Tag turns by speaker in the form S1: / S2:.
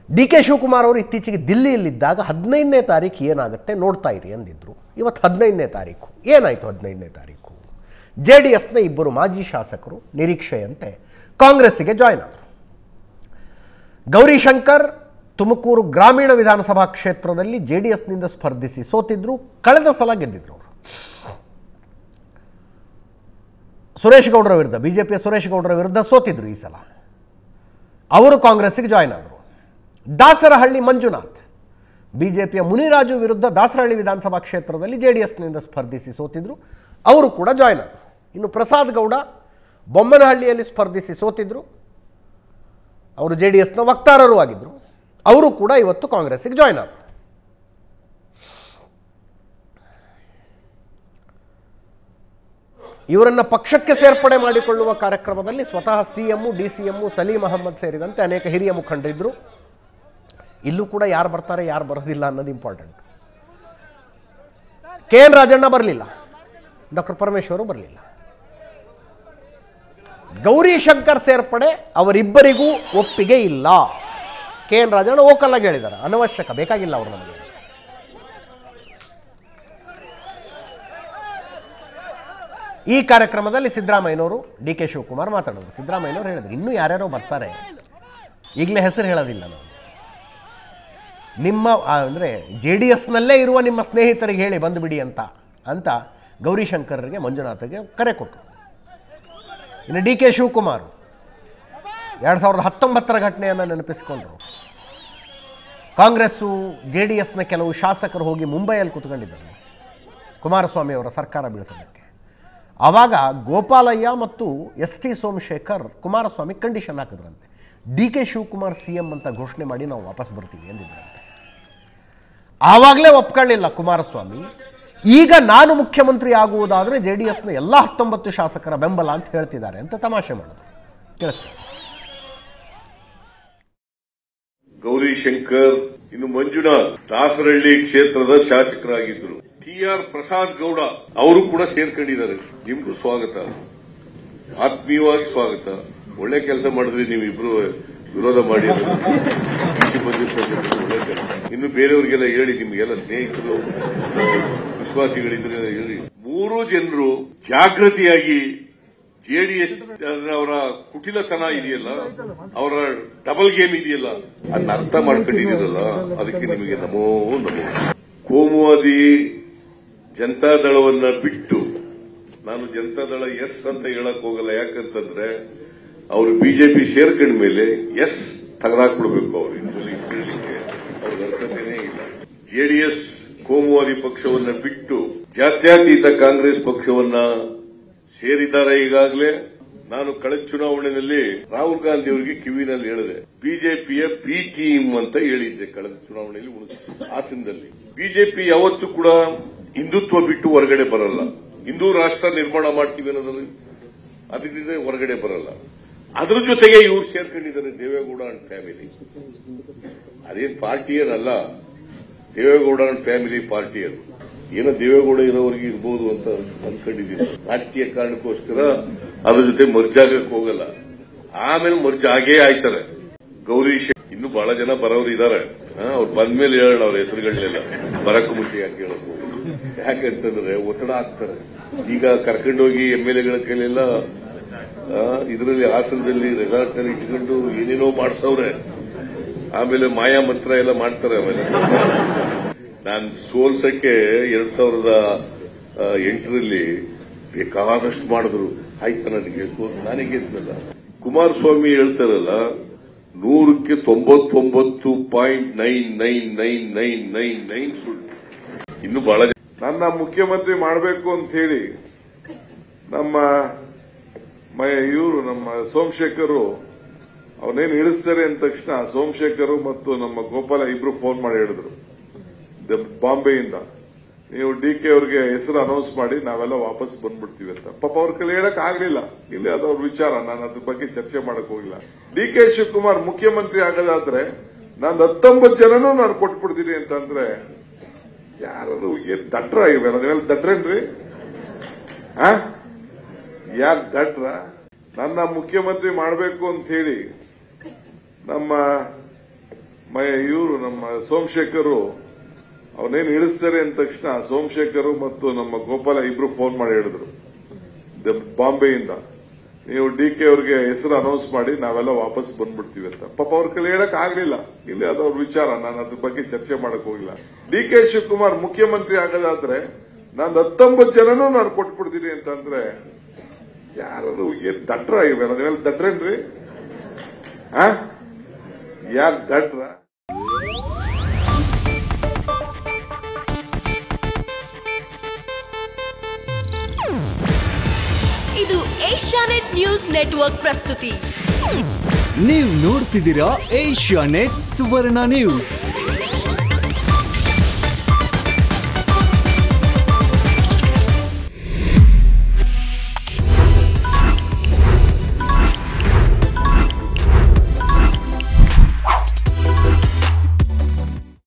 S1: D K Shivakumar ಅವರು ಇತ್ತೀಚೆಗೆ ದಿಲ್ಲಿಯಲ್ಲಿದ್ದಾಗ ಹದಿನೈದನೇ ತಾರೀಕು ಏನಾಗುತ್ತೆ ನೋಡ್ತಾ ಇರಿ ಅಂದಿದ್ರು ಇವತ್ತು ಹದಿನೈದನೇ ತಾರೀಕು ಏನಾಯಿತು ಹದಿನೈದನೇ ತಾರೀಕು ಜೆ ಡಿ ಎಸ್ನ ಇಬ್ಬರು ಮಾಜಿ ಶಾಸಕರು ನಿರೀಕ್ಷೆಯಂತೆ ಕಾಂಗ್ರೆಸ್ಸಿಗೆ ಜಾಯ್ನ್ ಆದರು ಗೌರಿಶಂಕರ್ ತುಮಕೂರು ಗ್ರಾಮೀಣ ವಿಧಾನಸಭಾ ಕ್ಷೇತ್ರದಲ್ಲಿ ಜೆ ಡಿ ಎಸ್ನಿಂದ ಸ್ಪರ್ಧಿಸಿ ಸೋತಿದ್ರು ಕಳೆದ ಸಲ ಗೆದ್ದಿದ್ರು ಅವರು ಸುರೇಶ್ ಗೌಡರ ವಿರುದ್ಧ ಬಿ ಜೆ ಪಿಯ ಸುರೇಶ್ ಗೌಡರ ವಿರುದ್ಧ ಸೋತಿದ್ರು ಈ ಸಲ ಅವರು ಕಾಂಗ್ರೆಸ್ಸಿಗೆ ಜಾಯ್ನ್ ಆದರು ದಾಸರಹಳ್ಳಿ ಮಂಜುನಾಥ್ ಬಿ ಜೆ ಪಿಯ ಮುನಿರಾಜು ವಿರುದ್ಧ ದಾಸರಹಳ್ಳಿ ವಿಧಾನಸಭಾ ಕ್ಷೇತ್ರದಲ್ಲಿ ಜೆ ಡಿ ಎಸ್ನಿಂದ ಸ್ಪರ್ಧಿಸಿ ಸೋತಿದ್ರು ಅವರು ಕೂಡ ಜಾಯ್ನ್ ಆದರು ಇನ್ನು ಪ್ರಸಾದ್ ಗೌಡ ಬೊಮ್ಮನಹಳ್ಳಿಯಲ್ಲಿ ಸ್ಪರ್ಧಿಸಿ ಸೋತಿದ್ರು ಅವರು ಜೆ ಡಿ ಎಸ್ನ ವಕ್ತಾರರೂ ಆಗಿದ್ದರು ಅವರು ಕೂಡ ಇವತ್ತು ಕಾಂಗ್ರೆಸ್ಸಿಗೆ ಜಾಯ್ನ್ ಆದರು ಇವರನ್ನು ಪಕ್ಷಕ್ಕೆ ಸೇರ್ಪಡೆ ಮಾಡಿಕೊಳ್ಳುವ ಕಾರ್ಯಕ್ರಮದಲ್ಲಿ ಸ್ವತಃ C M D C M Salim Ahmed ಸೇರಿದಂತೆ ಅನೇಕ ಹಿರಿಯ ಮುಖಂಡರಿದ್ದರು ಇಲ್ಲೂ ಕೂಡ ಯಾರು ಬರ್ತಾರೆ ಯಾರು ಬರೋದಿಲ್ಲ ಅನ್ನೋದು ಇಂಪಾರ್ಟೆಂಟ್ ಕೆ ಎನ್ ರಾಜಣ್ಣ ಬರಲಿಲ್ಲ ಡಾಕ್ಟರ್ ಪರಮೇಶ್ವರು ಬರಲಿಲ್ಲ ಗೌರಿಶಂಕರ್ ಸೇರ್ಪಡೆ ಅವರಿಬ್ಬರಿಗೂ ಒಪ್ಪಿಗೆ ಇಲ್ಲ ಕೆ ಎನ್ ರಾಜಣ್ಣ ಓಕಲ್ಲಾಗಿ ಹೇಳಿದ್ದಾರೆ ಅನವಶ್ಯಕ ಬೇಕಾಗಿಲ್ಲ ಅವರು ನಮಗೆ ಈ ಕಾರ್ಯಕ್ರಮದಲ್ಲಿ ಸಿದ್ದರಾಮಯ್ಯನವರು ಡಿ ಕೆ ಶಿವಕುಮಾರ್ ಮಾತಾಡಿದ್ರು ಸಿದ್ದರಾಮಯ್ಯನವರು ಹೇಳಿದ್ರು ಇನ್ನೂ ಯಾರ್ಯಾರೋ ಬರ್ತಾರೆ ಈಗಲೇ ಹೆಸರು ಹೇಳೋದಿಲ್ಲ ನಾವು ನಿಮ್ಮ ಅಂದರೆ ಜೆ ಡಿ ಎಸ್ನಲ್ಲೇ ಇರುವ ನಿಮ್ಮ ಸ್ನೇಹಿತರಿಗೆ ಹೇಳಿ ಬಂದುಬಿಡಿ ಅಂತ ಅಂತ ಗೌರಿಶಂಕರ್ಗೆ ಮಂಜುನಾಥಗೆ ಕರೆ ಕೊಟ್ಟರು ಇನ್ನು ಡಿ ಕೆ ಶಿವಕುಮಾರ್ ಎರಡು ಸಾವಿರದ ಹತ್ತೊಂಬತ್ತರ ಘಟನೆಯನ್ನು ನೆನಪಿಸಿಕೊಂಡ್ರು ಕಾಂಗ್ರೆಸ್ಸು ಜೆ ಡಿ ಎಸ್ನ ಕೆಲವು ಶಾಸಕರು ಹೋಗಿ ಮುಂಬೈಯಲ್ಲಿ ಕೂತ್ಕೊಂಡಿದ್ದರು ಕುಮಾರಸ್ವಾಮಿ ಅವರ ಸರ್ಕಾರ ಬೀಳಿಸೋದಕ್ಕೆ ಆವಾಗ ಗೋಪಾಲಯ್ಯ ಮತ್ತು S T Somashekar Kumaraswamy condition ಹಾಕಿದ್ರಂತೆ D K Shivakumar C M ಅಂತ ಘೋಷಣೆ ಮಾಡಿ ನಾವು ವಾಪಸ್ ಬರ್ತೀವಿ ಎಂದಿದ್ರಂತೆ ಆವಾಗಲೇ ಒಪ್ಕೊಳ್ಳಿಲ್ಲ ಕುಮಾರಸ್ವಾಮಿ ಈಗ ನಾನು ಮುಖ್ಯಮಂತ್ರಿ ಆಗುವುದಾದರೆ ಜೆ ಡಿ ಎಸ್ನ ಎಲ್ಲ ಹತ್ತೊಂಬತ್ತು ಶಾಸಕರ ಬೆಂಬಲ ಅಂತ ಹೇಳ್ತಿದ್ದಾರೆ ಅಂತ ತಮಾಷೆ ಮಾಡಿದ್ರು ಕೇಳಿಸ್ತಾರೆ
S2: ಗೌರಿಶಂಕರ್ ಇನ್ನು ಮಂಜುನಾಥ್ ದಾಸರಳ್ಳಿ ಕ್ಷೇತ್ರದ ಶಾಸಕರಾಗಿದ್ದರು ಟಿ ಆರ್ ಪ್ರಸಾದ್ ಗೌಡ ಅವರು ಕೂಡ ಸೇರ್ಕೊಂಡಿದ್ದಾರೆ ನಿಮ್ಗೂ ಸ್ವಾಗತ ಆತ್ಮೀಯವಾಗಿ ಸ್ವಾಗತ ಒಳ್ಳೆ ಕೆಲಸ ಮಾಡಿದ್ರಿ ನೀವಿಬ್ರು ವಿರೋಧ ಮಾಡಿ ಈಚೆ ಬಂದಿರ್ತಕ್ಕಂಥದ್ದು ಒಳ್ಳೆ ಕೆಲಸ ಇನ್ನು ಬೇರೆಯವರಿಗೆಲ್ಲ ಹೇಳಿ ನಿಮ್ಗೆಲ್ಲ ಸ್ನೇಹಿತರು ವಿಶ್ವಾಸಿಗಳಿದ್ರೆ ಹೇಳಿ ಮೂರು ಜನರು ಜಾಗೃತಿಯಾಗಿ ಜೆಡಿಎಸ್ ಅವರ ಕುಟಿಲತನ ಇದೆಯಲ್ಲ ಅವರ ಡಬಲ್ ಗೇಮ್ ಇದೆಯಲ್ಲ ಅದನ್ನ ಅರ್ಥ ಮಾಡ್ಕೊಂಡಿದ್ದೀರಲ್ಲ ಅದಕ್ಕೆ ನಿಮಗೆ ನಮೋ ನಮೋ ಕೋಮುವಾದಿ ಜನತಾದಳವನ್ನ ಬಿಟ್ಟು ನಾನು ಜನತಾದಳ ಎಸ್ ಅಂತ ಹೇಳಕ್ ಹೋಗಲ್ಲ ಯಾಕಂತಂದ್ರೆ ಅವರು ಬಿಜೆಪಿ ಸೇರ್ಕೊಂಡ ಮೇಲೆ ಎಸ್ ತೆಗೆದಾಕ್ಬಿಡ್ಬೇಕು ಅವ್ರು ಇದ್ರಲ್ಲಿ ಕೇಳಲಿಕ್ಕೆ ಅವ್ರಿಗೆ ಅರ್ಹತೆನೇ ಇಲ್ಲ ಜೆಡಿಎಸ್ ಕೋಮುವಾದಿ ಪಕ್ಷವನ್ನ ಬಿಟ್ಟು ಜಾತ್ಯತೀತ ಕಾಂಗ್ರೆಸ್ ಪಕ್ಷವನ್ನ ಸೇರಿದ್ದಾರೆ ಈಗಾಗಲೇ ನಾನು ಕಳೆದ ಚುನಾವಣೆಯಲ್ಲಿ ರಾಹುಲ್ ಗಾಂಧಿ ಅವರಿಗೆ ಕಿವಿನಲ್ಲಿ ಹೇಳಿದೆ ಬಿಜೆಪಿಯ ಬಿ ಟೀಮ್ ಅಂತ ಹೇಳಿದ್ದೆ ಕಳೆದ ಚುನಾವಣೆಯಲ್ಲಿ ಉಳಿದ ಹಾಸನದಲ್ಲಿ ಬಿಜೆಪಿ ಯಾವತ್ತೂ ಕೂಡ ಹಿಂದುತ್ವ ಬಿಟ್ಟು ಹೊರಗಡೆ ಬರಲ್ಲ ಹಿಂದೂ ರಾಷ್ಟ್ರ ನಿರ್ಮಾಣ ಮಾಡ್ತೀವಿ ಅನ್ನೋದ್ರಲ್ಲಿ ಅದರಿಂದ ಹೊರಗಡೆ ಬರಲ್ಲ ಅದ್ರ ಜೊತೆಗೆ ಇವ್ರು ಸೇರ್ಕೊಂಡಿದ್ದಾರೆ ದೇವೇಗೌಡ ಅಂಡ್ ಫ್ಯಾಮಿಲಿ ಅದೇನ್ ಪಾರ್ಟಿ ಏನಲ್ಲ ದೇವೇಗೌಡ ಅಂಡ್ ಫ್ಯಾಮಿಲಿ ಪಾರ್ಟಿ ಅದು ಏನೋ ದೇವೇಗೌಡ ಇರೋವರೆಗೆ ಇರ್ಬೋದು ಅಂತ ಅನ್ಕೊಂಡಿದ್ದೀನಿ ರಾಜಕೀಯ ಕಾರಣಕ್ಕೋಸ್ಕರ ಅದ್ರ ಜೊತೆ ಮರ್ಜಾಗಕ್ಕೆ ಹೋಗಲ್ಲ ಆಮೇಲೆ ಮರ್ಜ್ ಆಗೇ ಆಯ್ತಾರೆ ಗೌರೀಶ್ ಇನ್ನು ಬಹಳ ಜನ ಬರೋರು ಇದಾರೆ ಅವ್ರು ಬಂದ್ಮೇಲೆ ಹೇಳೋಣ ಅವ್ರ ಹೆಸರುಗಳನ್ನೆಲ್ಲ ಬರಕ್ಕೆ ಮುಂಚೆ ಯಾಕೆ ಹೇಳಕ್ ಯಾಕಂತಂದ್ರೆ ಒತ್ತಡ ಹಾಕ್ತಾರೆ ಈಗ ಕರ್ಕೊಂಡೋಗಿ ಎಂ ಎಲ್ ಎಗಳ ಕೈಲೆಲ್ಲ ಇದರಲ್ಲಿ ಹಾಸನದಲ್ಲಿ ರೆಸಾರ್ಟ್ ನಲ್ಲಿ ಇಟ್ಕೊಂಡು ಏನೇನೋ ಮಾಡ್ಸವ್ರೆ ಆಮೇಲೆ ಮಾಯಾ ಮಂತ್ರ ಎಲ್ಲ ಮಾಡ್ತಾರೆ ಆಮೇಲೆ ನಾನು ಸೋಲ್ಸಕ್ಕೆ ಎರಡ್ ಸಾವಿರದ ಆ, ಎಂಟರಲ್ಲಿ ಬೇಕಾದಷ್ಟು ಮಾಡಿದ್ರು ಆಯ್ತಾ ನನಗೆ ಸೋಲ್ ನಾನೇ ಗೆದ್ನಲ್ಲ ಕುಮಾರಸ್ವಾಮಿ ಹೇಳ್ತಾರಲ್ಲ ನೂರಕ್ಕೆ ತೊಂಬತ್ತೊಂಬತ್ತು point nine nine nine nine nine nine ಸುಳ್ಳು ಇನ್ನು ಬಹಳ ಜನ
S3: ನನ್ನ ಮುಖ್ಯಮಂತ್ರಿ ಮಾಡಬೇಕು ಅಂತ ಹೇಳಿ ನಮ್ಮ ಇವರು ನಮ್ಮ ಸೋಮಶೇಖರು ಅವನೇನು ಇಳಿಸ್ತಾರೆ ಅಂದ ತಕ್ಷಣ ಸೋಮಶೇಖರು ಮತ್ತು ನಮ್ಮ ಗೋಪಾಲ ಇಬ್ರು ಫೋನ್ ಮಾಡಿ ಹೇಳಿದ್ರು ದ- ಬಾಂಬೆಯಿಂದ ನೀವು ಡಿ ಕೆ ಅವ್ರಿಗೆ ಹೆಸರು ಅನೌನ್ಸ್ ಮಾಡಿ ನಾವೆಲ್ಲ ವಾಪಸ್ ಬಂದ್ಬಿಡ್ತೀವಿ ಅಂತ ಪಾಪ ಅವ್ರ ಕೈಲಿ ಹೇಳಕ್ ಆಗ್ಲಿಲ್ಲ ಇಲ್ಲಿ ಅದು ಅವ್ರ ವಿಚಾರ ನಾನು ಅದ್ರ ಬಗ್ಗೆ ಚರ್ಚೆ ಮಾಡಕ್ ಹೋಗಿಲ್ಲ ಡಿ ಕೆ ಶಿವಕುಮಾರ್ ಮುಖ್ಯಮಂತ್ರಿ ಆಗೋದಾದ್ರೆ ನಾನು ಹತ್ತೊಂಬತ್ತು ಜನನೂ ನಾನು ಕೊಟ್ಬಿಡ್ತೀನಿ ಅಂತಂದ್ರೆ ಯಾರು ಏನ್ ದಡ್ರ ಇವೆಲ್ಲ ನೀವೆಲ್ಲ ದಡ್ರೇನ್ರಿ ಆ ಯಾರು ದಡ್ರ ನನ್ನ ಮುಖ್ಯಮಂತ್ರಿ ಮಾಡಬೇಕು ಅಂತ ಹೇಳಿ ನಮ್ಮ ಇವರು ನಮ್ಮ ಸೋಮಶೇಖರ್ ಅವನೇನು ಇಳಿಸ್ತಾರೆ ಅಂದ ತಕ್ಷಣ ಸೋಮಶೇಖರ್ ಮತ್ತು ನಮ್ಮ ಗೋಪಾಲ ಇಬ್ರು ಫೋನ್ ಮಾಡಿ ಹೇಳಿದ್ರು ದ- ಬಾಂಬೆಯಿಂದ ನೀವು ಡಿ ಕೆ ಅವ್ರಿಗೆ ಹೆಸರು ಅನೌನ್ಸ್ ಮಾಡಿ ನಾವೆಲ್ಲ ವಾಪಸ್ ಬಂದ್ಬಿಡ್ತೀವಿ ಅಂತ ಪಾಪ ಅವ್ರ ಕೈಲಿ ಹೇಳಕ್ ಆಗ್ಲಿಲ್ಲ ಇಲ್ಲಿ ಅದು ಅವ್ರ ವಿಚಾರ ನಾನು ಅದ್ರ ಬಗ್ಗೆ ಚರ್ಚೆ ಮಾಡಕ್ ಹೋಗಿಲ್ಲ ಡಿ ಕೆ ಶಿವಕುಮಾರ್ ಮುಖ್ಯಮಂತ್ರಿ ಆಗೋದಾದ್ರೆ ನಾನು ಹತ್ತೊಂಬತ್ತು ಜನನೂ ನಾನು ಕೊಟ್ಬಿಡ್ತೀನಿ ಅಂತಂದ್ರೆ ಯಾರು ಏನ್ ದಡ್ರ ಇವೆಲ್ಲ ನೀವೆಲ್ಲ ದಡ್ರೇನ್ರಿ ಆ ಯಾರ್ ದಡ್ರ
S4: ಇದು ಏಷ್ಯಾನೆಟ್ ನ್ಯೂಸ್ ನೆಟ್ವರ್ಕ್ ಪ್ರಸ್ತುತಿ
S5: ನೀವು ನೋಡ್ತಿದ್ದೀರಾ ಏಷ್ಯಾ ನೆಟ್ ಸುವರ್ಣ ನ್ಯೂಸ್